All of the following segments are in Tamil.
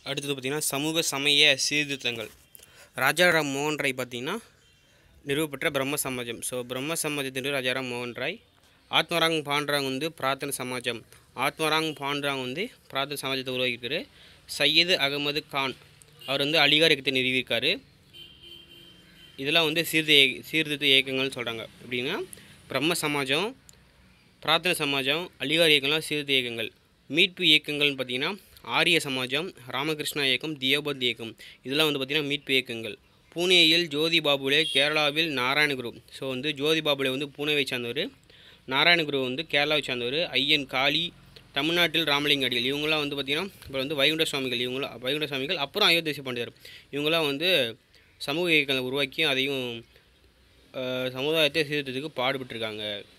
அடுத்தது பார்த்திங்கன்னா சமூக சமய சீர்திருத்தங்கள் ராஜாராம் மோகன் ராய் பார்த்திங்கன்னா நிறுவப்பெற்ற பிரம்ம சமாஜம் ஸோ பிரம்ம சமாஜத்தின் ராஜாராம் மோகன் ராய் ஆத்மராங் பாண்டராங் வந்து பிரார்த்தன சமாஜம் ஆத்மராங் பாண்டராங் வந்து பிரார்த்தன சமாஜத்தை உருவாக்கியிருக்காரு சையது அகமது கான் அவர் வந்து அலிகார் இயக்கத்தை நிறுவியிருக்காரு இதெல்லாம் வந்து சீர்திருத்த சீர்திருத்த இயக்கங்கள்னு சொல்கிறாங்க எப்படின்னா பிரம்ம சமாஜம் பிரார்த்தனை சமாஜம் அலிகார் இயக்கம்லாம் சீர்திருத்த இயக்கங்கள் மீட்பு இயக்கங்கள்னு பார்த்தீங்கன்னா ஆரிய சமாஜம் ராமகிருஷ்ணா இயக்கம் தியோபந்த் இயக்கம் இதெல்லாம் வந்து பார்த்திங்கன்னா மீட்பு இயக்கங்கள் பூனேயில் ஜோதி பாபுலே கேரளாவில் நாராயணகுரு ஸோ வந்து ஜோதி பாபுலே வந்து பூனேவை சார்ந்தவர் நாராயணகுரு வந்து கேரளாவை சார்ந்தவர் ஐயன் காளி தமிழ்நாட்டில் ராமலிங்க அடிகள் இவங்களாம் வந்து பார்த்திங்கன்னா இப்போ வந்து வைகுண்ட சுவாமிகள் இவங்களாம் வைகுண்ட சுவாமிகள் அப்புறம் அயோத்தி பண்டிதர் இவங்களாம் வந்து சமூக இயக்கங்களை உருவாக்கி அதையும் அஹ், சமுதாயத்தை சீர்திருத்தத்துக்கு பாடுபட்டிருக்காங்க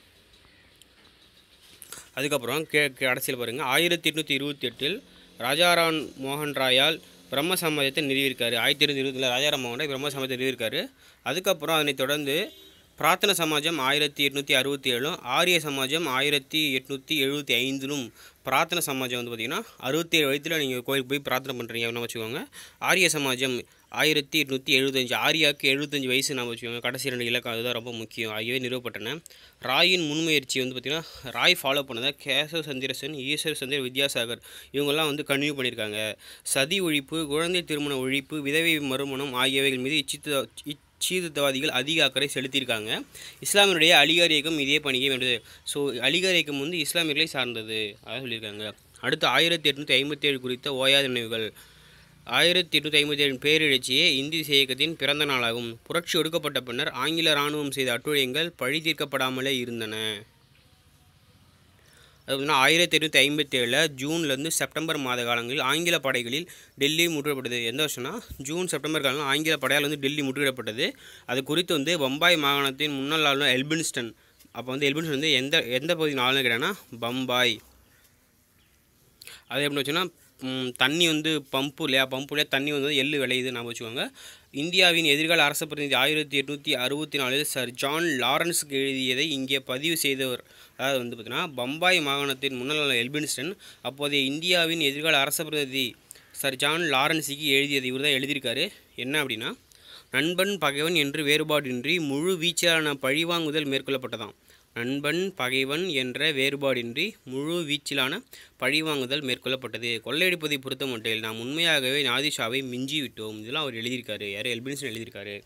அதுக்கப்புறம் கே கடைசியில் பாருங்கள் ஆயிரத்தி எட்நூற்றி இருபத்தி எட்டில் ராஜாராம் மோகன் ராயால் பிரம்ம சமாஜத்தை நிறுவியிருக்காரு ஆயிரத்தி எட்நூற்றி இருபத்தில் ராஜாராம் மோகன் ராய் பிரம்ம சமாஜத்தை நிறுவியிருக்காரு அதுக்கப்புறம் அதனைத் தொடர்ந்து பிரார்த்தன சமாஜம் ஆயிரத்தி எட்நூற்றி அறுபத்தி ஏழும் ஆரிய சமாஜம் ஆயிரத்தி எட்நூற்றி எழுபத்தி ஐந்திலும் பிரார்த்தன சமாஜம் வந்து பார்த்திங்கன்னா அறுபத்தி ஏழு வயதில் நீங்கள் கோயிலுக்கு போய் பிரார்த்தனை பண்ணுறீங்க அப்படின்னு வச்சுக்கோங்க ஆரிய சமாஜம் ஆயிரத்தி எட்நூற்றி எழுபத்தஞ்சு ஆரியாவுக்கு எழுபத்தஞ்சு வயசு நான் வச்சுக்கோங்க கடைசி ரெண்டு இலக்கம் அதுதான் ரொம்ப முக்கியம் ஆகியவை நிறுவப்பட்டன ராயின் முன்முயற்சி வந்து பார்த்திங்கன்னா ராய் ஃபாலோ பண்ணதை கேசவ சந்திரசன் ஈஸ்வர் சந்திர வித்யாசாகர் இவங்கெல்லாம் வந்து கன்டினியூ பண்ணியிருக்காங்க சதி ஒழிப்பு குழந்தை திருமண ஒழிப்பு விதவை மறுமணம் ஆகியவைகள் மீது இச்சித்த இச்சீர்திருத்தவாதிகள் அதிக அக்கறை செலுத்தியிருக்காங்க இஸ்லாமியருடைய அலிகார் இயக்கம் இதே பணியை வென்றது ஸோ அலிகார் இயக்கம் வந்து இஸ்லாமியர்களை சார்ந்தது அதான் சொல்லியிருக்காங்க அடுத்து ஆயிரத்தி எட்நூற்றி ஐம்பத்தி ஏழு குறித்த ஓயாத நினைவுகள் ஆயிரத்தி எட்நூற்றி ஐம்பத்தி ஏழு பேரெழுச்சியே இந்தி இயக்கத்தின் பிறந்த நாளாகும் புரட்சி ஒடுக்கப்பட்ட பின்னர் ஆங்கில இராணுவம் செய்த அட்டுழியங்கள் பழி தீர்க்கப்படாமலே இருந்தன அது பார்த்தீங்கன்னா ஆயிரத்தி எட்நூற்றி ஐம்பத்தி ஏழில் ஜூன்லேருந்து செப்டம்பர் மாத காலங்களில் ஆங்கில படைகளில் டெல்லி முற்றுகைப்பட்டது எந்த வருஷம்னா ஜூன் செப்டம்பர் காலம் ஆங்கில படையால் வந்து டெல்லி முற்றுகையிடப்பட்டது அது குறித்து வந்து பம்பாய் மாகாணத்தின் முன்னாள் ஆளுநர் எல்பின்ஸ்டன் அப்போ வந்து எல்பின்ஸ்டன் வந்து எந்த எந்த பகுதியின் ஆளுநர் கேட்டாங்கன்னா பம்பாய் அது எப்படி வச்சுன்னா ம், தண்ணி வந்து பம்பு இல்லையா பம்பு இல்லையா தண்ணி வந்து எள்ளு விளையுது நான் வச்சுக்கோங்க இந்தியாவின் எதிர்கால அரச பிரதிநிதி ஆயிரத்தி எட்நூற்றி அறுபத்தி நாலில் சர் ஜான் லாரன்ஸுக்கு எழுதியதை இங்கே பதிவு செய்தவர் அதாவது வந்து பார்த்தீங்கன்னா பம்பாய் மாகாணத்தின் முன்னாள் ஆளுநர் எல்பின்ஸ்டன் அப்போதைய இந்தியாவின் எதிர்கால அரச பிரதிநிதி சர் ஜான் லாரன்ஸுக்கு எழுதியது இவர் தான் எழுதியிருக்காரு என்ன அப்படின்னா நண்பன் பகைவன் என்று வேறுபாடின்றி முழு வீச்சிலான பழிவாங்குதல் மேற்கொள்ளப்பட்டதாம் நண்பன் பகைவன் என்ற வேறுபாடின்றி முழு வீச்சிலான பழிவாங்குதல் மேற்கொள்ளப்பட்டது கொள்ளையடிப்பதை பொறுத்த மட்டில் நாம் உண்மையாகவே நாதிஷாவை மிஞ்சி விட்டோம் இதெல்லாம் அவர் எழுதியிருக்காரு யார் எல்பின்சன் எழுதியிருக்காரு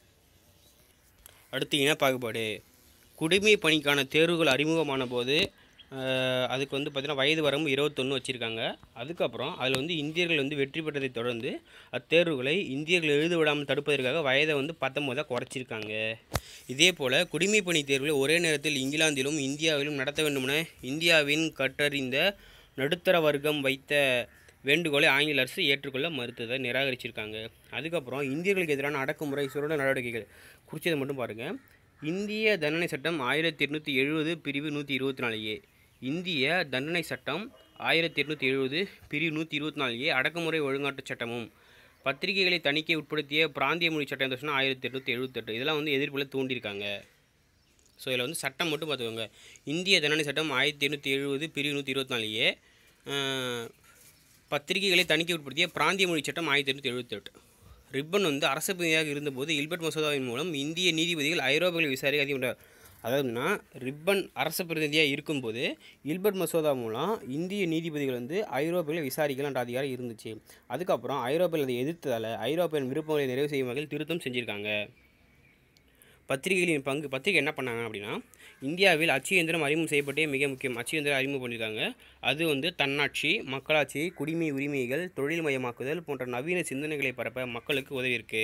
அடுத்து இனப்பாகுபாடு குடிமை பணிக்கான தேர்வுகள் அறிமுகமான போது அஹ், அதுக்கு வந்து பார்த்திங்கன்னா வயது வரம்பு இருபத்தொன்று வச்சுருக்காங்க அதுக்கப்புறம் அதில் வந்து இந்தியர்கள் வந்து வெற்றி பெற்றதை தொடர்ந்து அத்தேர்வுகளை இந்தியர்கள் எழுத விடாமல் தடுப்பதற்காக வயதை வந்து பத்தொம்போதாக குறைச்சிருக்காங்க இதே போல் குடிமை பணி தேர்வுகளை ஒரே நேரத்தில் இங்கிலாந்திலும் இந்தியாவிலும் நடத்த வேண்டுமென இந்தியாவின் கற்றறிந்த நடுத்தர வர்க்கம் வைத்த வேண்டுகோளை ஆங்கில அரசு ஏற்றுக்கொள்ள மறுத்ததை நிராகரிச்சிருக்காங்க அதுக்கப்புறம் இந்தியர்களுக்கு எதிரான அடக்குமுறை சுரண்ட நடவடிக்கைகள் குறிச்சதை மட்டும் பாருங்கள் இந்திய தண்டனை சட்டம் ஆயிரத்தி எட்நூற்றி எழுபது பிரிவு நூற்றி இருபத்தி நாலு ஏ இந்திய தண்டனை சட்டம் ஆயிரத்தி எட்நூற்றி எழுபது பிரிவு நூற்றி இருபத்தி நாலு ஏ அடக்குமுறை ஒழுங்காட்டுச் சட்டமும் பத்திரிகைகளை தணிக்கை உட்படுத்திய பிராந்திய மொழி சட்டம் எந்த வருஷம்னா ஆயிரத்தி எட்நூற்றி எழுபத்தெட்டு இதெல்லாம் வந்து எதிர்ப்புல தூண்டியிருக்காங்க ஸோ இதில் வந்து சட்டம் மட்டும் பார்த்துக்கோங்க இந்திய தண்டனை சட்டம் ஆயிரத்தி எண்ணூற்றி எழுபது பிரிவு நூற்றி இருபத்தி நாலு ஏ பத்திரிகைகளை தணிக்கை உட்படுத்திய பிராந்திய மொழி சட்டம் ஆயிரத்தி எண்ணூற்றி எழுபத்தெட்டு ரிப்பன் வந்து அரசு பிரதிநிதியாக இருந்தபோது இல்பர்ட் மசோதாவின் மூலம் இந்திய நீதிபதிகள் ஐரோப்பியர்களை விசாரிக்க அதிகம் அதாவதுன்னா ரிப்பன் அரசு பிரதிநிதியாக இருக்கும்போது இல்பர்ட் மசோதா மூலம் இந்திய நீதிபதிகள் வந்து ஐரோப்பியர்களை விசாரிக்கலான்ற அதிகாரம் இருந்துச்சு அதுக்கப்புறம் ஐரோப்பியர்கள் அதை எதிர்த்ததால் ஐரோப்பியன் விருப்பங்களை நிறைவு செய்யும் வகையில் திருத்தம் செஞ்சுருக்காங்க பத்திரிகைகளின் பங்கு பத்திரிகை என்ன பண்ணாங்க அப்படின்னா இந்தியாவில் அச்சு இயந்திரம் அறிமுகம் செய்யப்பட்டே மிக முக்கியம் அச்சு இயந்திரம் அறிமுகம் பண்ணியிருக்காங்க அது வந்து தன்னாட்சி மக்களாட்சி குடிமை உரிமைகள் தொழில்மயமாக்குதல் போன்ற நவீன சிந்தனைகளை பரப்ப மக்களுக்கு உதவியிருக்கு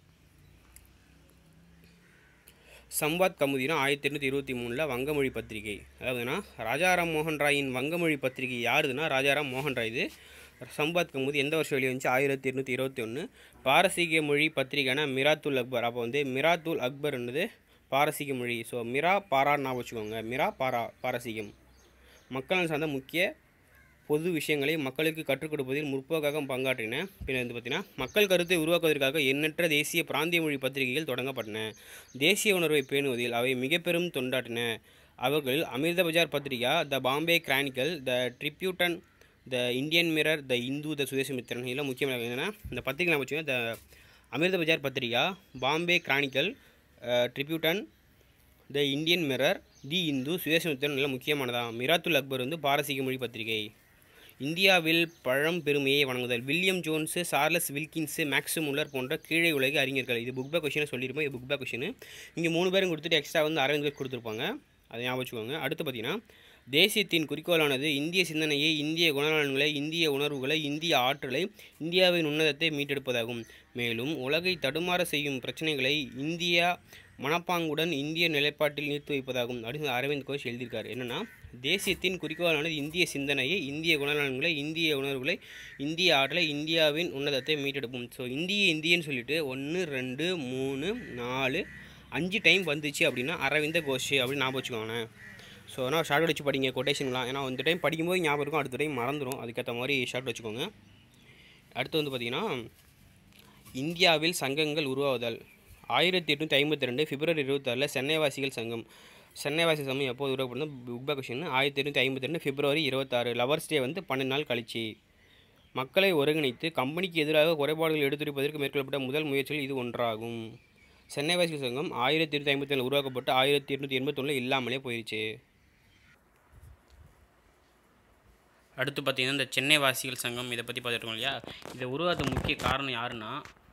சம்பாத் கமுதினா ஆயிரத்தி எட்நூற்றி இருபத்தி மூணில் வங்கமொழி பத்திரிகை அதாவதுன்னா ராஜாராம் மோகன் ராயின் வங்கமொழி பத்திரிகை யாருதுன்னா ராஜாராம் மோகன் ராய் இது சம்பாத் கமுதி எந்த வருஷம் வெளியே வந்துச்சு ஆயிரத்தி எட்நூற்றி இருபத்தி ஒன்று பாரசீக மொழி பத்திரிகைனா மிராத்துல் அக்பர் அப்போ வந்து மிராத்துல் அக்பர்ன்றது பாரசீக மொழி ஸோ மிரா பாரான்னு ஞாபகம் வச்சுக்கோங்க மிரா பாரா பாரசீகம் மக்கள் சார்ந்த முக்கிய பொது விஷயங்களை மக்களுக்கு கற்றுக் கொடுப்பதில் முற்போக்காக பங்காற்றின பின்னர் வந்து பார்த்தீங்கன்னா மக்கள் கருத்தை உருவாக்குவதற்காக எண்ணற்ற தேசிய பிராந்திய மொழி பத்திரிகைகள் தொடங்கப்பட்டன தேசிய உணர்வை பேணுவதில் அவை மிக பெரும் தொண்டாற்றின அவர்களில் Amrita Bazar Patrika the Bombay Chronicle the Tribune the Indian Mirror the Hindu the Swadesamitran இதெல்லாம் முக்கியமாக என்னென்னா இந்த பத்திரிகை நான் வச்சுக்கோங்க the Amrita Bazar Patrika Bombay Chronicle Tribune the Indian Mirror the Hindu Swadesamitran எல்லாம் முக்கியமானதான் மிராத்துல் அக்பர் வந்து பாரசீக மொழி பத்திரிகை இந்தியாவில் பழம் பெருமையை வணங்குதல் William Jones Charles Wilkins Max Muller போன்ற கீழே உலக அறிஞர்கள் இது புக் பேக் கொஷினை சொல்லியிருப்போம் இது புக் பேக் கொஷின் இங்கே மூணு பேரும் கொடுத்துட்டு எக்ஸ்ட்ரா வந்து அரவிந்த் பேர் கொடுத்துருப்பாங்க அதை ஞாபகம் வச்சுக்கோங்க அடுத்து பார்த்தீங்கன்னா தேசியத்தின் குறிக்கோளானது இந்திய சிந்தனையை இந்திய குணநலன்களை இந்திய உணர்வுகளை இந்திய ஆற்றலை இந்தியாவின் உன்னதத்தை மீட்டெடுப்பதாகும் மேலும் உலகை தடுமாற செய்யும் பிரச்சனைகளை இந்தியா மனப்பாங்குடன் இந்திய நிலைப்பாட்டில் நிறுத்தி வைப்பதாகும் அப்படின்னு அரவிந்த் கோஷ் எழுதியிருக்காரு என்னென்னா தேசியத்தின் குறிக்கோளானது இந்திய சிந்தனையை இந்திய குணநலன்களை இந்திய உணர்வுகளை இந்திய ஆற்றலை இந்தியாவின் உன்னதத்தை மீட்டெடுப்போம் ஸோ இந்திய இந்தியன்னு சொல்லிட்டு ஒன்று ரெண்டு மூணு நாலு அஞ்சு டைம் வந்துச்சு அப்படின்னா அரவிந்த கோஷ் அப்படின்னு ஞாபகம் வச்சுக்கோங்களேன் ஸோ ஆனால் ஷார்ட் வச்சு படிங்க கொட்டேஷன்லாம் ஏன்னா இந்த டைம் படிக்கும்போது ஞாபகம் இருக்கும் அடுத்த டைம் மறந்துடும் அதுக்கேற்ற மாதிரி ஷார்ட் வச்சுக்கோங்க அடுத்து வந்து பார்த்திங்கன்னா இந்தியாவில் சங்கங்கள் உருவாகுதல் ஆயிரத்தி எட்நூற்றி ஐம்பத்தி ரெண்டு பிப்ரவரி இருபத்தாறில் சென்னைவாசிகள் சங்கம் சென்னைவாசி சங்கம் எப்போது உருவாக்கப்படுது புக் பேக் கொஷின் ஆயிரத்தி எட்நூற்றி ஐம்பத்தி ரெண்டு பிப்ரவரி இருபத்தாறு லவர்ஸ் டே வந்து பன்னெண்டு நாள் கழிச்சு மக்களை ஒருங்கிணைத்து கம்பெனிக்கு எதிராக குறைபாடுகள் எடுத்துரைப்பதற்கு மேற்கொள்ளப்பட்ட முதல் முயற்சிகள் இது ஒன்றாகும் சென்னைவாசிகள் சங்கம் ஆயிரத்தி எட்நூற்றி ஐம்பத்தி ஏழு உருவாக்கப்பட்டு ஆயிரத்தி எட்நூற்றி எண்பத்தொன்னில் இல்லாமலே போயிடுச்சு அடுத்து பார்த்தீங்கன்னா இந்த சென்னை வாசிகள் சங்கம் இதை பற்றி பார்த்துருக்கோம் இல்லையா இதை உருவாத முக்கிய காரணம் யாருன்னா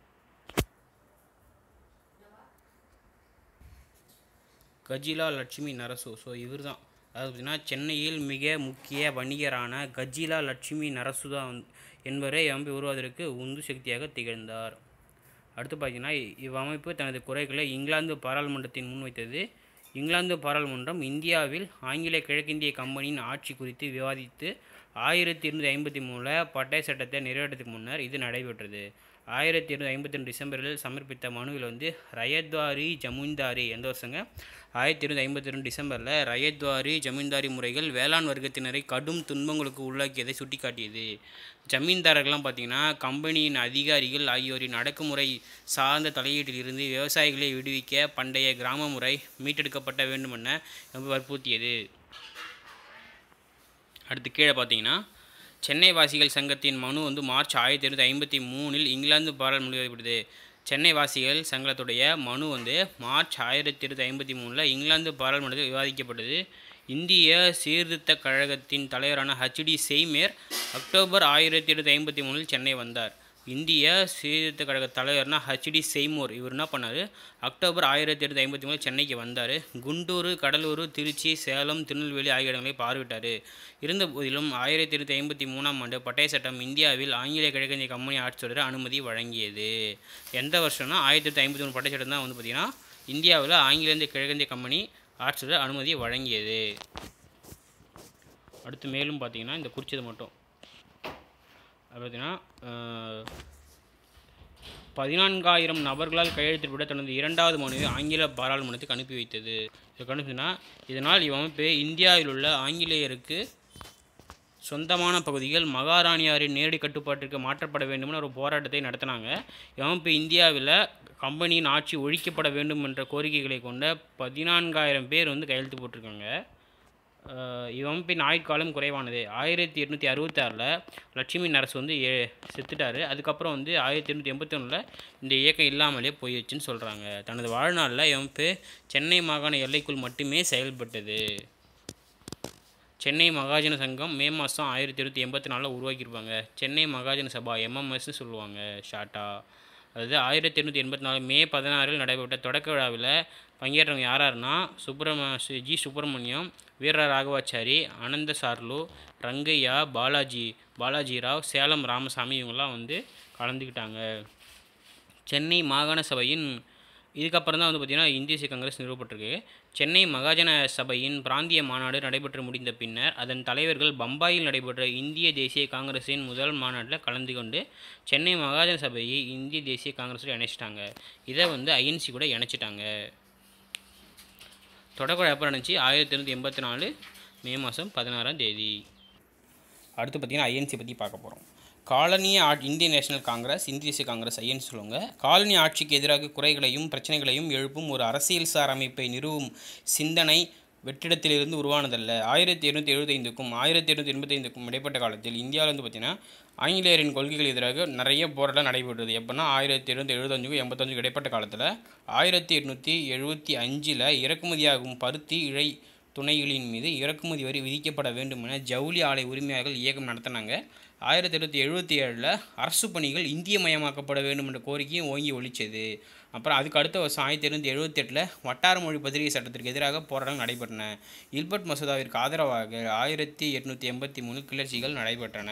கஜிலா லட்சுமி நரசு ஸோ இவர் தான் அதாவது பார்த்தீங்கன்னா சென்னையில் மிக முக்கிய வணிகரான கஜிலா லட்சுமி நரசு தான் வந்து என்பவரை எம்பி உருவாவதற்கு உந்து சக்தியாக திகழ்ந்தார் அடுத்து பார்த்தீங்கன்னா இவ்வமைப்பு தனது குறைகளை இங்கிலாந்து பாராளுமன்றத்தின் முன்வைத்தது இங்கிலாந்து பாராளுமன்றம் இந்தியாவில் ஆங்கில கிழக்கிந்திய கம்பெனியின் ஆட்சி குறித்து விவாதித்து ஆயிரத்தி இருநூற்றி ஐம்பத்தி மூணில் பட்டய சட்டத்தை நிறைவேற்றத்துக்கு முன்னர் இது நடைபெற்றது ஆயிரத்தி இருநூற்றி ஐம்பத்தி ரெண்டு டிசம்பரில் சமர்ப்பித்த மனுவில் வந்து ரயத்வாரி ஜமீன்தாரி எந்த வருஷங்க ஆயிரத்தி இருநூற்றி ஐம்பத்தி ரெண்டு டிசம்பரில் ரயத்வாரி ஜமீன்தாரி முறைகள் வேளாண் வர்க்கத்தினரை கடும் துன்பங்களுக்கு உள்ளாக்கியதை சுட்டிக்காட்டியது ஜமீன்தாரர்கள்லாம் பார்த்திங்கன்னா கம்பெனியின் அதிகாரிகள் ஆகியோரின் அடக்குமுறை சார்ந்த தலையீட்டிலிருந்து விவசாயிகளை விடுவிக்க பண்டைய கிராம முறை மீட்டெடுக்கப்பட்ட வேண்டுமென வற்புறுத்தியது அடுத்து கீழே பார்த்தீங்கன்னா சென்னை வாசிகள் சங்கத்தின் மனு வந்து மார்ச் ஆயிரத்தி எண்ணூற்றி ஐம்பத்தி மூணில் இங்கிலாந்து பாராளுமன்றப்படுது சென்னை வாசிகள் சங்கத்துடைய மனு வந்து மார்ச் ஆயிரத்தி எண்ணூற்றி ஐம்பத்தி மூணில் இங்கிலாந்து பாராளுமன்றத்தில் விவாதிக்கப்பட்டது இந்திய சீர்திருத்த கழகத்தின் தலைவரான ஹச்டி செய்மேர் அக்டோபர் ஆயிரத்தி எண்ணூற்றி ஐம்பத்தி மூணில் சென்னை வந்தார் இந்திய சீர்திருத்த கழக தலைவர்னா ஹச்டி செய்மோர் இவர் என்ன பண்ணார் அக்டோபர் ஆயிரத்தி எண்ணூற்றி ஐம்பத்தி மூணு சென்னைக்கு வந்தார் குண்டூர் கடலூர் திருச்சி சேலம் திருநெல்வேலி ஆகிய இடங்களை பார்வையிட்டார் இருந்த போதிலும் ஆயிரத்தி எண்ணூற்றி ஐம்பத்தி மூணாம் ஆண்டு பட்டய சட்டம் இந்தியாவில் ஆங்கில கிழக்கிந்திய கம்பெனி ஆட்சி தொடர அனுமதி வழங்கியது எந்த வருஷம்னா ஆயிரத்தி எண்ணூற்றி ஐம்பத்தி மூணு பட்டய சட்டம் தான் வந்து பார்த்திங்கன்னா இந்தியாவில் ஆங்கில இந்திய கிழக்கிந்திய கம்பெனி ஆட்சி தொடர அனுமதி வழங்கியது அடுத்து மேலும் பார்த்தீங்கன்னா இந்த குறிச்சது மட்டும் அது பார்த்தீங்கன்னா பதினான்காயிரம் நபர்களால் கையெழுத்திடப்பட தனது இரண்டாவது மனுவை ஆங்கில பாராளுமன்றத்துக்கு அனுப்பி வைத்தது இதுக்கு அனுப்பினா இதனால் இவ்வமைப்பு இந்தியாவில் உள்ள ஆங்கிலேயருக்கு சொந்தமான பகுதிகள் மகாராணியாரின் நேரடி கட்டுப்பாட்டிற்கு மாற்றப்பட வேண்டும்னு ஒரு போராட்டத்தை நடத்தினாங்க இவமைப்பு இந்தியாவில் கம்பெனியின் ஆட்சி ஒழிக்கப்பட வேண்டும் என்ற கோரிக்கைகளை கொண்ட பதினான்காயிரம் பேர் வந்து கையெழுத்து போட்டிருக்காங்க இவ்வமைப்பின் ஆயுட்காலம் குறைவானது ஆயிரத்தி எட்நூற்றி அறுபத்தாறில் லட்சுமி நரசு வந்து ஏ செத்துட்டார் அதுக்கப்புறம் வந்து ஆயிரத்தி எட்நூற்றி எண்பத்தி ஒன்றில் இந்த இயக்கம் இல்லாமலே போயிடுச்சுன்னு சொல்கிறாங்க தனது வாழ்நாளில் இவமைப்பு சென்னை மாகாண எல்லைக்குள் மட்டுமே செயல்பட்டது சென்னை மகாஜன சங்கம் மே மாதம் ஆயிரத்தி எட்நூற்றி எண்பத்தி நாலில் உருவாக்கியிருப்பாங்க சென்னை மகாஜன சபா எம்எம்எஸ்னு சொல்லுவாங்க ஷார்ட்டாக அதாவது ஆயிரத்தி எண்ணூற்றி எண்பத்தி நாலு மே பதினாறில் நடைபெற்ற தொடக்க விழாவில் பங்கேற்றவங்க யாராருன்னா சுப்பிரம ஜி சுப்பிரமணியம் வீர ராகவாச்சாரி அனந்த சார்லு ரங்கையா பாலாஜி பாலாஜி ராவ் சேலம் ராமசாமி இவங்கெல்லாம் வந்து கலந்துக்கிட்டாங்க சென்னை மாகாண சபையின் இதுக்கப்புறம் தான் வந்து பார்த்திங்கன்னா இந்திய தேசிய காங்கிரஸ் நிறுவப்பட்டிருக்கு சென்னை மகாஜன சபையின் பிராந்திய மாநாடு நடைபெற்று முடிந்த பின்னர் அதன் தலைவர்கள் பம்பாயில் நடைபெற்ற இந்திய தேசிய காங்கிரஸின் முதல் மாநாட்டில் கலந்து கொண்டு சென்னை மகாஜன சபையை இந்திய தேசிய காங்கிரஸில் இணைச்சிட்டாங்க இதை வந்து ஐஎன்சி கூட இணைச்சிட்டாங்க தொடக்க எப்போ நடந்துச்சு ஆயிரத்தி எண்ணூற்றி எண்பத்தி நாலு மே மாதம் பதினாறாம் தேதி அடுத்து பார்த்திங்கன்னா ஐஎன்சி பற்றி பார்க்க போகிறோம் காலனி ஆ இந்திய நேஷனல் காங்கிரஸ் இந்திய தேசிய காங்கிரஸ் ஐஎன்சி சொல்லுவாங்க காலனி ஆட்சிக்கு எதிராக குறைகளையும் பிரச்சனைகளையும் எழுப்பும் ஒரு அரசியல் சார் அமைப்பை நிறுவும் சிந்தனை வெற்றிடத்திலிருந்து உருவானதல்ல ஆயிரத்தி எண்ணூற்றி எழுபத்தைந்துக்கும் ஆயிரத்தி எண்ணூற்றி எண்பத்தைந்துக்கும் இடைப்பட்ட காலத்தில் இந்தியாவில் வந்து பார்த்திங்கன்னா ஆங்கிலேயரின் கொள்கைகள் எதிராக நிறைய போராட்டம் நடைபெற்றது எப்படின்னா ஆயிரத்தி எண்ணூற்றி எழுபத்தஞ்சுக்கும் எண்பத்தஞ்சுக்கும் இடைப்பட்ட காலத்தில் ஆயிரத்தி எட்நூற்றி எழுபத்தி அஞ்சில் இறக்குமதியாகும் பருத்தி இழை துணைகளின் மீது இறக்குமதி வரி விதிக்கப்பட வேண்டும் என ஜவுளி ஆலை உரிமையாளர்கள் இயக்கம் நடத்தினாங்க ஆயிரத்தி எண்ணூற்றி எழுபத்தி ஏழில் அரசு பணிகள் இந்திய மயமாக்கப்பட வேண்டும் என்ற கோரிக்கையும் ஓங்கி ஒழிச்சது அப்புறம் அதுக்கு அடுத்த வருஷம் ஆயிரத்தி எண்ணூற்றி எழுபத்தெட்டில் வட்டார மொழி பத்திரிகை சட்டத்திற்கு எதிராக போராட்டம் நடைபெற்றன இல்பர்ட் மசோதாவிற்கு ஆதரவாக ஆயிரத்தி எட்நூற்றி எண்பத்தி மூணு கிளர்ச்சிகள் நடைபெற்றன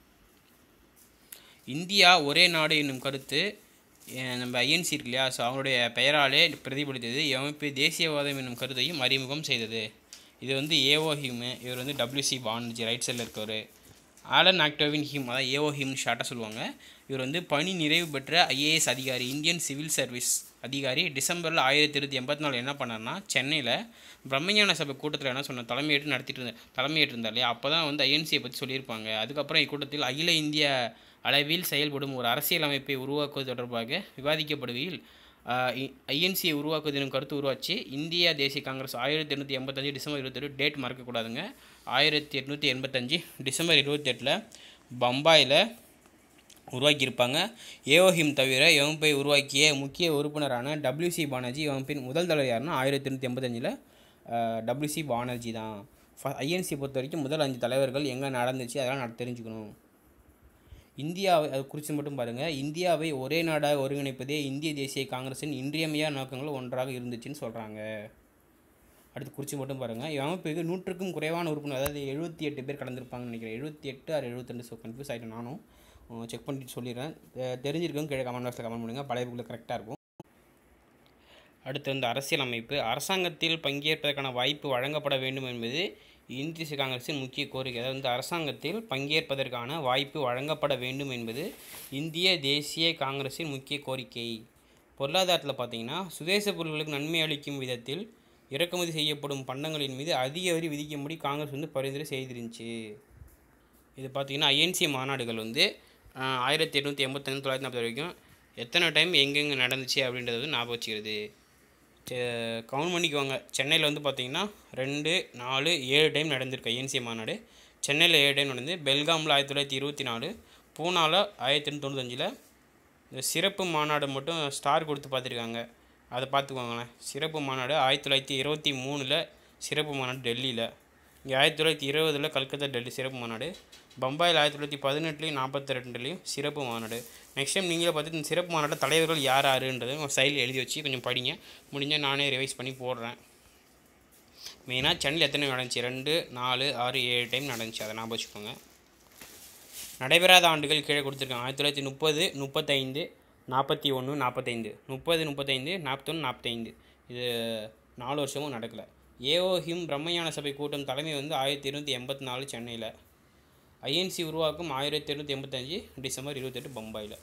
இந்தியா ஒரே நாடு என்னும் கருத்து அஹ், நம்ம ஐஎன்சி இருக்கு இல்லையா ஸோ அவங்களுடைய பெயராலே பிரதிபலித்தது எம்எப்பி தேசியவாதம் என்னும் கருத்தையும் அறிமுகம் செய்தது இது வந்து ஏஓ ஹிம் இவர் வந்து டபிள்யூசி பானர்ஜி ரைட் சைடில் இருக்கவர் ஆலன் ஆக்டோவின் ஹிம் அதான் ஏஓ ஹிம்னு ஷார்ட்டாக சொல்லுவாங்க இவர் வந்து பணி நிறைவு பெற்ற ஐஏஎஸ் அதிகாரி இந்தியன் சிவில் சர்வீஸ் அதிகாரி டிசம்பரில் ஆயிரத்தி எண்ணூற்றி எண்பத்தி நாலு என்ன பண்ணார்னா சென்னையில் பிரம்மஞான சபை கூட்டத்தில் என்ன சொன்ன தலைமையேற்று நடத்திட்டு இருந்த தலைமையேற்று இருந்தார் இல்லையா அப்போ தான் வந்து ஐஎன்சியை பற்றி சொல்லியிருப்பாங்க அதுக்கப்புறம் இக்கூட்டத்தில் அகில இந்திய அளவில் செயல்படும் ஒரு அரசியல் அமைப்பை உருவாக்குவது தொடர்பாக விவாதிக்கப்படுகையில் ஐஎன்சியை உருவாக்குவது எனும் கருத்து உருவாச்சு இந்திய தேசிய காங்கிரஸ் ஆயிரத்தி எண்ணூற்றி எண்பத்தஞ்சு டிசம்பர் இருபத்தெட்டு டேட் மறக்கக்கூடாதுங்க ஆயிரத்தி எட்நூற்றி எண்பத்தஞ்சு டிசம்பர் இருபத்தெட்டில் பம்பாயில் உருவாக்கியிருப்பாங்க ஏஓஹிம் தவிர எவம்பை உருவாக்கிய முக்கிய உறுப்பினரான டபிள்யூசி பானர்ஜி எவம்பின் முதல் தலைவர் யாருன்னா ஆயிரத்தி எண்ணூற்றி எண்பத்தஞ்சில் டபிள்யூசி பானர்ஜி தான் ஐஎன்சி பொறுத்த வரைக்கும் முதல் அஞ்சு தலைவர்கள் எங்கே நடந்துச்சு அதெல்லாம் நான் தெரிஞ்சுக்கணும் இந்தியாவை அது குறித்து மட்டும் பாருங்கள் இந்தியாவை ஒரே நாடாக ஒருங்கிணைப்பதே இந்திய தேசிய காங்கிரஸின் இன்றியமையா நோக்கங்கள் ஒன்றாக இருந்துச்சுன்னு சொல்கிறாங்க அடுத்து குறித்து மட்டும் பாருங்கள் இவன் அமைப்புக்கு நூற்றுக்கும் குறைவான உறுப்பினர் அதாவது எழுபத்தி எட்டு பேர் கலந்துருப்பாங்கன்னு நினைக்கிறேன் எழுபத்தி எட்டு ஆறு எழுபத்தெண்டு ஸோ கன்ஃபியூஸ் ஆகிட்டேன் நானும் செக் பண்ணிட்டு சொல்லிடுறேன் தெ- தெரிஞ்சிருக்கவங்க கீழே கமெண்ட் பாக்ஸில் கமெண்ட் பண்ணுங்கள் பழைய புக்கில் கரெக்டாக இருக்கும் அடுத்து வந்து அரசியல் அமைப்பு அரசாங்கத்தில் பங்கேற்பதற்கான வாய்ப்பு வழங்கப்பட வேண்டும் என்பது இந்திய தேசிய காங்கிரஸின் முக்கிய கோரிக்கை அதாவது வந்து அரசாங்கத்தில் பங்கேற்பதற்கான வாய்ப்பு வழங்கப்பட வேண்டும் என்பது இந்திய தேசிய காங்கிரஸின் முக்கிய கோரிக்கை பொருளாதாரத்தில் பார்த்தீங்கன்னா சுதேச பொருட்களுக்கு நன்மை அளிக்கும் விதத்தில் இறக்குமதி செய்யப்படும் பண்டங்களின் மீது அதிக வரி விதிக்கும்படி காங்கிரஸ் வந்து பரிந்துரை செய்திருந்துச்சு இது பார்த்தீங்கன்னா ஐஎன்சி மாநாடுகள் வந்து ஆஹ், ஆயிரத்தி எட்நூற்றி எண்பத்தஞ்சு தொள்ளாயிரத்தி நாற்பது வரைக்கும் எத்தனை டைம் எங்கெங்கே நடந்துச்சு அப்படின்றது வந்து ஞாபகம் வச்சுக்கிறது கவுண்ட் பண்ணிக்குவாங்க சென்னையில் வந்து பார்த்தீங்கன்னா ரெண்டு நாலு ஏழு டைம் நடந்திருக்கு ஐஎன்சி மாநாடு சென்னையில் ஏழு டைம் நடந்து பெல்காமில் ஆயிரத்தி தொள்ளாயிரத்தி இருபத்தி நாலு பூனாவில் ஆயிரத்தி எண்ணூற்றி தொண்ணூத்தஞ்சில் இந்த சிறப்பு மாநாடு மட்டும் ஸ்டார் கொடுத்து பார்த்துருக்காங்க அதை பார்த்துக்கோங்களேன் சிறப்பு மாநாடு ஆயிரத்தி தொள்ளாயிரத்தி இருபத்தி மூணில் சிறப்பு மாநாடு டெல்லியில் இங்கே ஆயிரத்தி தொள்ளாயிரத்தி இருபதில் கல்கத்தா டெல்லி சிறப்பு மாநாடு பம்பாயில் ஆயிரத்தி தொள்ளாயிரத்தி பதினெட்டுலையும் நாற்பத்தி ரெண்டுலேயும் சிறப்பு மாநாடு நெக்ஸ்ட் டைம் நீங்களே பார்த்து இந்த சிறப்பு மாநாடு தலைவர்கள் யார் யாருன்றது உங்கள் சைடில் எழுதி வச்சு கொஞ்சம் படிங்க முடிஞ்சால் நானே ரிவைஸ் பண்ணி போடுறேன் மெயினாக சென்னையில் எத்தனை நடந்துச்சு ரெண்டு நாலு ஆறு ஏழு டைம் நடந்துச்சு அதை ஞாபகம் வச்சுக்கோங்க நடைபெறாத ஆண்டுகள் கீழே கொடுத்துருக்காங்க ஆயிரத்தி தொள்ளாயிரத்தி முப்பது முப்பத்தைந்து நாற்பத்தி ஒன்று நாற்பத்தைந்து முப்பது முப்பத்தைந்து நாற்பத்தொன்று நாற்பத்தைந்து இது நாலு வருஷமும் நடக்கலை ஏஓ ஹிம் பிரம்மஞான சபை கூட்டம் தலைமை வந்து ஆயிரத்தி இருநூற்றி எண்பத்தி நாலு சென்னையில் ஐஎன்சி உருவாக்கம் ஆயிரத்தி எண்ணூற்றி எண்பத்தஞ்சு டிசம்பர் இருபத்தெட்டு பம்பாயில்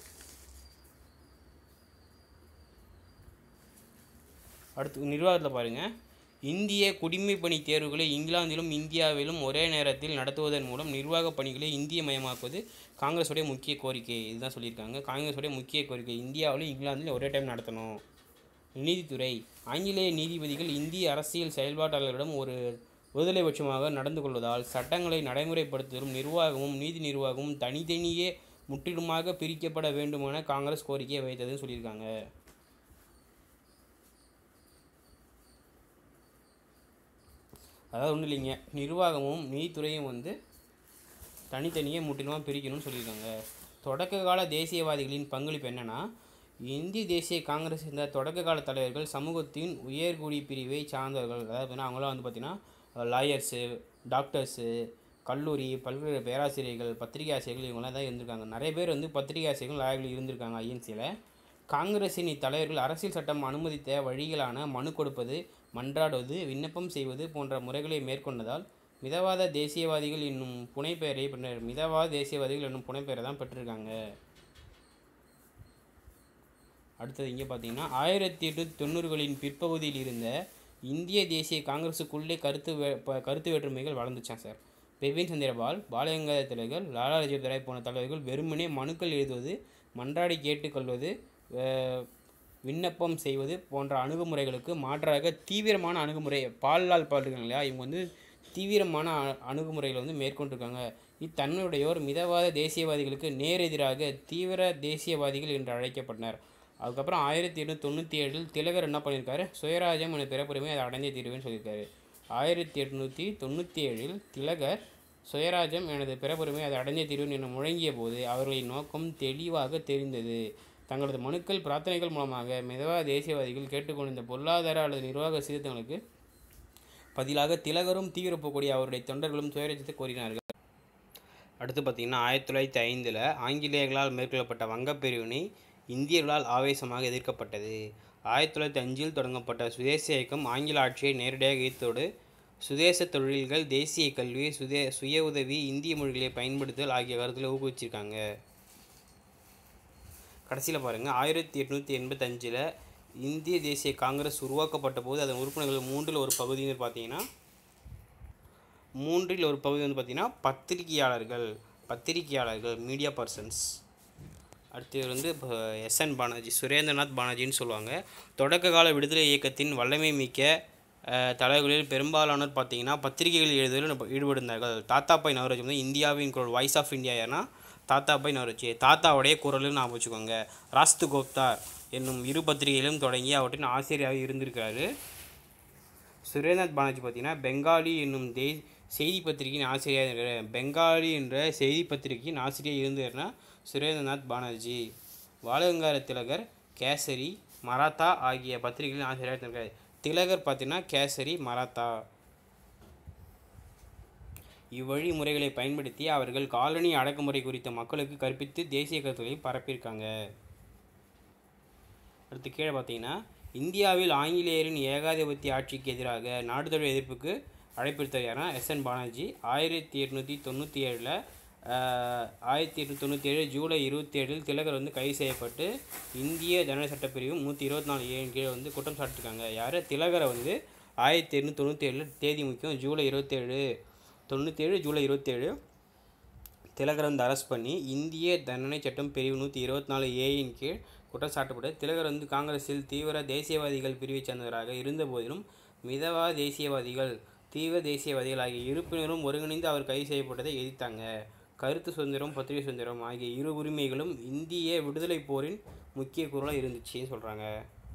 அடுத்து நிர்வாகத்தில் பாருங்கள் இந்திய குடிமைப்பணி தேர்வுகளை இங்கிலாந்திலும் இந்தியாவிலும் ஒரே நேரத்தில் நடத்துவதன் மூலம் நிர்வாகப் பணிகளை இந்திய மயமாக்குவது காங்கிரஸுடைய முக்கிய கோரிக்கை இதுதான் சொல்லியிருக்காங்க காங்கிரஸுடைய முக்கிய கோரிக்கை இந்தியாவிலும் இங்கிலாந்திலும் ஒரே டைம் நடத்தணும் நீதித்துறை ஆங்கிலேய நீதிபதிகள் இந்திய அரசியல் செயல்பாட்டாளர்களிடம் ஒரு ஒருதலைபட்சமாக நடந்து கொள்வதால் சட்டங்களை நடைமுறைப்படுத்துவதும் நிர்வாகமும் நீதி நிர்வாகமும் தனித்தனியே முற்றிலுமாக பிரிக்கப்பட வேண்டுமென காங்கிரஸ் கோரிக்கையை வைத்ததுன்னு சொல்லியிருக்காங்க அதாவது ஒன்றும் இல்லைங்க நிர்வாகமும் நீதித்துறையும் வந்து தனித்தனியே முற்றிலுமாக பிரிக்கணும்னு சொல்லியிருக்காங்க தொடக்க கால தேசியவாதிகளின் பங்களிப்பு என்னென்னா இந்திய தேசிய காங்கிரஸ் இந்த தொடக்க கால தலைவர்கள் சமூகத்தின் உயர்குடி பிரிவை சார்ந்தவர்கள் அதாவது பார்த்தீங்கன்னா அவங்களாம் வந்து பார்த்திங்கன்னா லாயர்ஸு டாக்டர்ஸு கல்லூரி பல்வேறு பேராசிரியர்கள் பத்திரிகை ஆசிரியர்கள் இவங்களாம் தான் இருந்திருக்காங்க நிறைய பேர் வந்து பத்திரிகை ஆசிரியர்கள் லாயர்கள் இருந்திருக்காங்க ஐஎன்சியில் காங்கிரஸின் இத்தலைவர்கள் அரசியல் சட்டம் அனுமதித்த வழிகளான மனு கொடுப்பது மன்றாடுவது விண்ணப்பம் செய்வது போன்ற முறைகளை மேற்கொண்டதால் மிதவாத தேசியவாதிகள் என்னும் புனைப்பெயரை பின்னர் மிதவாத தேசியவாதிகள் என்னும் புனைப்பெயரை தான் பெற்றிருக்காங்க அடுத்தது இங்கே பார்த்தீங்கன்னா ஆயிரத்தி எட்நூற்றி தொண்ணூறுகளின் பிற்பகுதியில் இருந்த இந்திய தேசிய காங்கிரஸுக்குள்ளே கருத்து வே ப- கருத்து வேற்றுமைகள் வளர்ந்துச்சான் சார் பிபின் சந்திரபால் பாலகங்காதர திலகர் லாலா லஜபதி ராய் போன்ற தலைவர்கள் வெறுமனே மனுக்கள் எழுதுவது மன்றாடி கேட்டுக்கொள்வது அஹ், விண்ணப்பம் செய்வது போன்ற அணுகுமுறைகளுக்கு மாற்றாக தீவிரமான அணுகுமுறை பால்லால் பாடுறாங்க இல்லையா இவங்க வந்து தீவிரமான அ- அணுகுமுறைகளை வந்து மேற்கொண்டிருக்காங்க இத்தன்மையுடையோர் மிதவாத தேசியவாதிகளுக்கு நேரெதிராக தீவிர தேசியவாதிகள் என்று அழைக்கப்பட்டனர் அதுக்கப்புறம் ஆயிரத்தி எண்ணூற்றி தொண்ணூற்றி ஏழில் திலகர் என்ன பண்ணியிருக்காரு சுயராஜ்யம் என பிறப்புரிமை அதை அடைந்தே தீர்வேன்னு சொல்லியிருக்காரு ஆயிரத்தி எட்நூற்றி தொண்ணூற்றி ஏழில் திலகர் சுயராஜ்யம் எனது பிறப்புரிமை அதை அடைந்தே தீர்வேன் என முழங்கிய போது அவர்களின் நோக்கம் தெளிவாக தெரிந்தது தங்களது மனுக்கள் பிரார்த்தனைகள் மூலமாக மிதவாத தேசியவாதிகள் கேட்டுக்கொண்டிருந்த பொருளாதார அல்லது நிர்வாக சீர்திருத்தங்களுக்கு பதிலாக திலகரும் தீவிர போக்கூடிய அவருடைய தொண்டர்களும் சுயராஜ்யத்தை கோரினார்கள் அடுத்து பார்த்திங்கன்னா ஆயிரத்தி தொள்ளாயிரத்தி ஐந்தில் ஆங்கிலேயர்களால் மேற்கொள்ளப்பட்ட வங்கப் பிரிவினை இந்தியர்களால் ஆவேசமாக எதிர்க்கப்பட்டது ஆயிரத்தி தொள்ளாயிரத்தி அஞ்சில் தொடங்கப்பட்ட சுதேச இயக்கம் ஆங்கில ஆட்சியை நேரடியாக ஈர்த்தோடு சுதேச தொழில்கள் தேசிய கல்வி சுதே சுய உதவி இந்திய மொழிகளை பயன்படுத்துதல் ஆகிய கருத்தில் ஊக்குவிச்சிருக்காங்க கடைசியில் பாருங்கள் ஆயிரத்தி எட்நூற்றி எண்பத்தஞ்சில் இந்திய தேசிய காங்கிரஸ் உருவாக்கப்பட்ட போது அதன் உறுப்பினர்கள் மூன்றில் ஒரு பகுதியினர் பார்த்தீங்கன்னா மூன்றில் ஒரு பகுதி வந்து பார்த்திங்கன்னா பத்திரிகையாளர்கள் பத்திரிகையாளர்கள் மீடியா பர்சன்ஸ் அடுத்து இவர் வந்து இப்போ எஸ்என் பானர்ஜி சுரேந்திரநாத் பானர்ஜின்னு சொல்லுவாங்க தொடக்க கால விடுதலை இயக்கத்தின் வல்லமை மிக்க அஹ், தலைவர்களில் பெரும்பாலானோர் பார்த்தீங்கன்னா பத்திரிகைகள் எழுதுவதில் ஈடுபடுந்தார்கள் தாத்தாபாய் நவரோஜி வந்து இந்தியாவின் குரல் வாய்ஸ் ஆஃப் இந்தியா ஏன்னா தாத்தாபாய் நவரோஜி தாத்தாவுடைய குரல்னு ஞாபகம் வச்சுக்கோங்க ராஸ்து கோப்தார் என்னும் இரு பத்திரிகையிலும் தொடங்கி அவற்றின் ஆசிரியராக இருந்திருக்காரு சுரேந்திரநாத் பானர்ஜி பார்த்தீங்கன்னா பெங்காலி என்னும் தே செய்தி பத்திரிகையின் ஆசிரியர் இருக்கிறார். பெங்காலி என்ற செய்தி பத்திரிகையின் ஆசிரியர் இருந்தார்னா சுரேந்திரநாத் பானர்ஜி பாலகங்கார திலகர் கேசரி மராத்தா ஆகிய பத்திரிகைகளின் ஆசிரியராக இருக்கார் திலகர் பார்த்தீங்கன்னா கேசரி மராத்தா இவ்வழி முறைகளை பயன்படுத்தி அவர்கள் காலனி அடக்குமுறை குறித்த மக்களுக்கு கற்பித்து தேசிய கருத்துக்களை பரப்பியிருக்காங்க அடுத்து கீழே பார்த்தீங்கன்னா இந்தியாவில் ஆங்கிலேயரின் ஏகாதிபத்திய ஆட்சிக்கு எதிராக நாடுதழு எதிர்ப்புக்கு அழைப்பிடுத்தவர் யாருன்னா எஸ்என் பானர்ஜி ஆயிரத்தி எட்நூற்றி தொண்ணூற்றி ஏழில் ஆயிரத்தி எட்நூற்றி தொண்ணூற்றி ஏழு ஜூலை இருபத்தி ஏழில் திலகர் வந்து கைது செய்யப்பட்டு இந்திய ஜனநாயக சட்டப்பிரிவு நூற்றி இருபத்தி நாலு ஏழின் கீழே வந்து குற்றம் சாட்டிருக்காங்க யார் திலகரை வந்து ஆயிரத்தி எட்நூற்றி தொண்ணூற்றி ஏழில் தேதி முக்கியம் ஜூலை இருபத்தேழு தொண்ணூற்றி ஏழு ஜூலை இருபத்தேழு திலகர் வந்து அரெஸ்ட் பண்ணி இந்திய தண்டனை சட்டம் பிரிவு நூற்றி இருபத்தி நாலு ஏயின் கீழ் குற்றம் சாட்டப்பட்டு திலகர் வந்து காங்கிரஸில் தீவிர தேசியவாதிகள் பிரிவைச் சேர்ந்தவராக இருந்த போதிலும் மிதவா தேசியவாதிகள் தீவிர தேசியவாதிகள் ஆகிய இருப்பினரும் ஒருங்கிணைந்து அவர் கைது செய்யப்பட்டதை எதிர்த்தாங்க கருத்து சுதந்திரம் பத்திரிகை சுதந்திரம் ஆகிய இரு உரிமைகளும் இந்திய விடுதலைப் போரின் முக்கிய குரலாக இருந்துச்சுன்னு சொல்கிறாங்க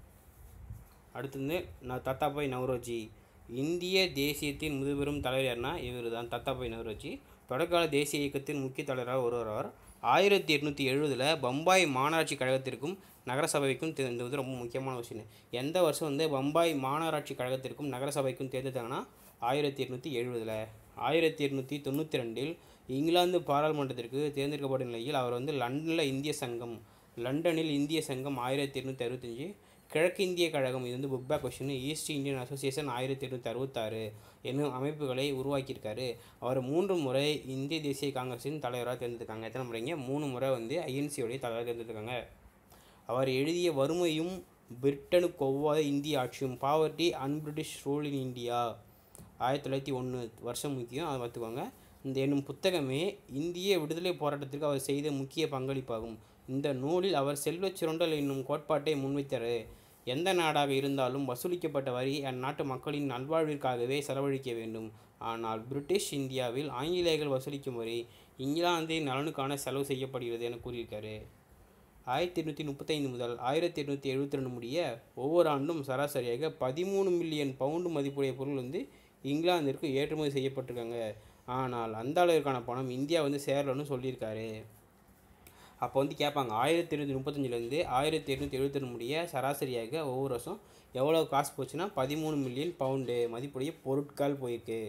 அடுத்து வந்து நான் தத்தாபாய் நவரோஜி இந்திய தேசியத்தின் முதுபெரும் தலைவர் யாருன்னா இவர் தான் தத்தாபாய் நவரோஜி தொடக்கால தேசிய இயக்கத்தின் முக்கிய தலைவராக ஒருவர் ஆயிரத்தி எட்நூற்றி எழுபதில் பம்பாய் மாநகராட்சி கழகத்திற்கும் நகரசபைக்கும் தே- இந்த வந்து ரொம்ப முக்கியமான விஷயம் எந்த வருஷம் வந்து பம்பாய் மாநகராட்சி கழகத்திற்கும் நகரசபைக்கும் தேர்ந்தெடுத்தாங்கன்னா ஆயிரத்தி எட்நூற்றி எழுபதில் ஆயிரத்தி எட்நூற்றி தொண்ணூற்றி ரெண்டில் இங்கிலாந்து பாராளுமன்றத்திற்கு தேர்ந்தெடுக்கப்பட்ட நிலையில் அவர் வந்து லண்டனில் இந்திய சங்கம் லண்டனில் இந்திய சங்கம் ஆயிரத்தி எட்நூற்றி அறுபத்தஞ்சி கிழக்கிந்திய கழகம் இது வந்து book back question East Indian Association ஆயிரத்தி எட்நூற்றி அறுபத்தாறு என்னும் அமைப்புகளை உருவாக்கியிருக்காரு அவர் மூன்று முறை இந்திய தேசிய காங்கிரஸின் தலைவராக தேர்ந்தெடுக்காங்க எத்தனை முறைங்க மூணு முறை வந்து ஐஎன்சியோடைய தலைவராக தேர்ந்தெடுக்காங்க அவர் எழுதிய வறுமையும் பிரிட்டனுக்கு ஒவ்வாத இந்திய ஆட்சியும் poverty un British rule in India ஆயிரத்தி தொள்ளாயிரத்தி ஒன்று வருஷம் முக்கியம் அதை பார்த்துக்கோங்க இந்த என்னும் புத்தகமே இந்திய விடுதலை போராட்டத்திற்கு அவர் செய்த முக்கிய பங்களிப்பாகும் இந்த நூலில் அவர் செல்வச் சுரண்டல் என்னும் கோட்பாட்டை முன்வைத்தார் எந்த நாடாக இருந்தாலும் வசூலிக்கப்பட்ட வரி அந்நாட்டு மக்களின் நல்வாழ்விற்காகவே செலவழிக்க வேண்டும் ஆனால் பிரிட்டிஷ் இந்தியாவில் ஆங்கிலேயர்கள் வசூலிக்கும் வரி இங்கிலாந்தின் நலனுக்கான செலவு செய்யப்படுகிறது என கூறியிருக்காரு ஆயிரத்தி எட்நூற்றி முப்பத்தைந்து முதல் ஆயிரத்தி எட்நூற்றி எழுபத்தி ரெண்டு முடிய ஒவ்வொரு ஆண்டும் சராசரியாக பதிமூணு மில்லியன் பவுண்டு மதிப்புடைய பொருள் வந்து இங்கிலாந்திற்கு ஏற்றுமதி செய்யப்பட்டிருக்காங்க ஆனால் அந்த அளவிற்கான பணம் இந்தியா வந்து சேரலன்னு சொல்லியிருக்காரு அப்போ வந்து கேட்பாங்க ஆயிரத்தி எட்நூற்றி முப்பத்தஞ்சிலேருந்து ஆயிரத்தி எட்நூற்றி எழுபத்தி ரெண்டு முடிய சராசரியாக ஒவ்வொரு வருஷம் எவ்வளோ காசு போச்சுன்னா பதிமூணு மில்லியன் பவுண்டு மதிப்புடைய பொருட்கள் போயிருக்கு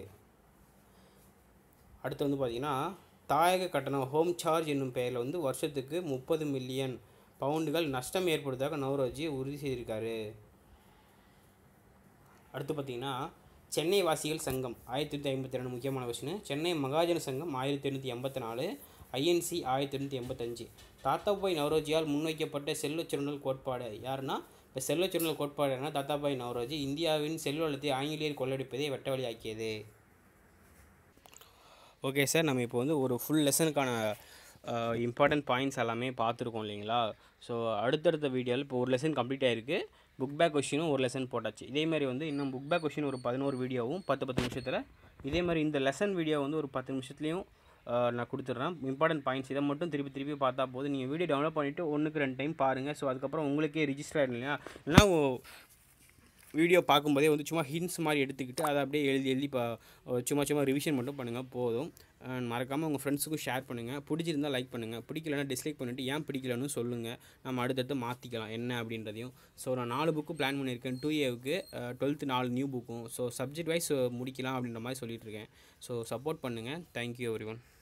அடுத்து வந்து பார்த்திங்கன்னா தாயக கட்டணம் ஹோம் சார்ஜ் என்னும் பெயரில் வந்து வருஷத்துக்கு முப்பது மில்லியன் பவுண்டுகள் நஷ்டம் ஏற்படுவதாக நவரோஜி உறுதி செய்திருக்காரு அடுத்து பார்த்திங்கன்னா சென்னை வாசிகள் சங்கம் ஆயிரத்தி எட்நூற்றி ஐம்பத்தி ரெண்டு முக்கியமான விஷயம் சென்னை மகாஜன சங்கம் ஆயிரத்தி எண்ணூற்றி எண்பத்தி நாலு ஐஎன்சி ஆயிரத்தி எண்ணூற்றி எண்பத்தஞ்சு தாத்தாபாய் நவரோஜியால் முன்வைக்கப்பட்ட செல்வச் சுரண்டல் கோட்பாடு யாருன்னா இப்போ செல்வச் சுரண்டல் கோட்பாடு என்ன தாத்தாபாய் நவரோஜி இந்தியாவின் செல்வ வளத்தை ஆங்கிலேயர் கொள்ளடிப்பதை வெட்ட வழியாக்கியது ஓகே சார் நம்ம இப்போ வந்து ஒரு ஃபுல் லெசனுக்கான இம்பார்ட்டன்ட் பாயிண்ட்ஸ் எல்லாமே பார்த்துருக்கோம் இல்லைங்களா ஸோ அடுத்தடுத்த வீடியோவில் இப்போ ஒரு லெசன் கம்ப்ளீட் ஆயிருக்கு புக் பேக் கொஷினும் ஒரு லெசன் போட்டாச்சு இதே மாதிரி வந்து இன்னும் புக் பேக் கொஷின் ஒரு பதினோரு வீடியோவும் பத்து பத்து நிமிஷத்தில் இதே மாதிரி இந்த லெசன் வீடியோ வந்து ஒரு பத்து நிமிஷத்துலையும் ஆஹ் நான் கொடுத்துட்றேன் இம்பார்ட்டன்ட் பாயிண்ட்ஸ் இதை மட்டும் திருப்பி திருப்பி பார்த்தா போதும் நீங்கள் வீடியோ டவுன்லோட் பண்ணிவிட்டு ஒன்றுக்கு ரெண்டு டைம் பாருங்கள் ஸோ அதுக்கப்புறம் உங்களுக்கே ரிஜிஸ்டர் ஆகிடும் இல்லையா இல்லைனா வீடியோ பார்க்கும்போதே வந்து சும்மா ஹின்ஸ் மாதிரி எடுத்துக்கிட்டு அதை அப்படியே எழுதி எழுதி பா சும்மா சும்மா ரிவிஷன் மட்டும் பண்ணுங்கள் போதும் மறக்காமல் உங்கள் ஃப்ரெண்ட்ஸுக்கும் ஷேர் பண்ணுங்கள் பிடிச்சிருந்தால் லைக் பண்ணுங்கள் பிடிக்கலன்னா டிஸ்லைக் பண்ணிவிட்டு ஏன் பிடிக்கலன்னு சொல்லுங்கள் நம்ம அடுத்தடுத்து மாற்றிக்கலாம் என்ன அப்படின்றதையும் ஸோ நான் நாலு புக்கு பிளான் பண்ணியிருக்கேன் டூ ஏவுக்கு டுவெல்த்து நாலு நியூ புக்கும் ஸோ சப்ஜெக்ட் வைஸ் முடிக்கலாம் அப்படின்ற மாதிரி சொல்லிட்டு இருக்கேன் ஸோ சப்போர்ட் பண்ணுங்கள் தேங்க்யூ எவ்ரி ஒன்